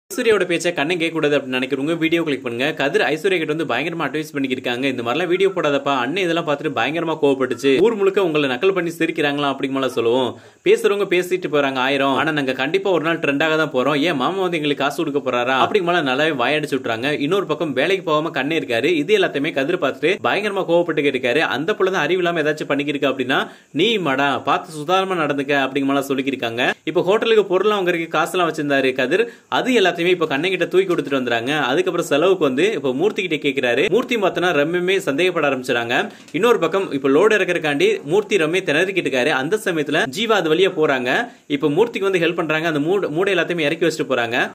ஐஸ்வர்யாவோட பேச்சை கண்ணை கேட்க கூடாது அப்படின்னு நினைக்கிறவங்க வீடியோ கிளிக் பண்ணுங்க கதிர் ஐஸ்வர்யா கிட்ட வந்து பயங்கரமா அட்வைஸ் பண்ணிக்கிருக்காங்க இந்த மாதிரிலாம் வீடியோ போடாதப்பா அண்ணன் இதெல்லாம் பார்த்துட்டு பயங்கரமா கோவப்பட்டுச்சு ஊர் முழுக்க உங்களை நக்கல் பண்ணி சிரிக்கிறாங்களா அப்படிங்கலாம் சொல்லுவோம் பேசுறவங்க பேசிட்டு போறாங்க ஆயிரம் ஆனா நாங்க கண்டிப்பா ஒரு நாள் ட்ரெண்டாக தான் போறோம் ஏன் மாமா வந்து எங்களுக்கு காசு கொடுக்க போறாரா அப்படிங்கலாம் நல்லாவே வாயடிச்சு விட்டுறாங்க இன்னொரு பக்கம் வேலைக்கு போகாம கண்ணே இருக்காரு இது எல்லாத்தையுமே கதிர் பார்த்துட்டு பயங்கரமா கோவப்பட்டு இருக்காரு அந்த புள்ள தான் அறிவு இல்லாம ஏதாச்சும் பண்ணிக்கிருக்கா அப்படின்னா நீ மடா பார்த்து சுதாரணமா நடந்துக்க அப்படிங்கலாம் சொல்லிக்கிருக்காங்க இப்போ ஹோட்டலுக்கு பொருள் வாங்குறதுக்கு காசுலாம் வச்சிருந்தாரு கதிர் அது எல்லாத்தையுமே இப்போ கண்ணகிட்ட தூக்கி கொடுத்துட்டு வந்துறாங்க அதுக்கப்புறம் செலவுக்கு வந்து இப்போ மூர்த்தி கிட்ட கேட்கிறாரு மூர்த்தி பார்த்தனா ரம்யமே சந்தேகப்பட ஆரம்பிச்சாங்க இன்னொரு பக்கம் இப்போ லோடு இறக்கறக்காண்டி மூர்த்தி ரம்மே திணறிக்கிட்டு இருக்காரு அந்த சமயத்துல ஜீவா அது வழியா போறாங்க இப்போ மூர்த்திக்கு வந்து ஹெல்ப் பண்றாங்க அந்த மூட மூடை எல்லாத்தையுமே இறக்கி வச்சுட்டு போறாங்க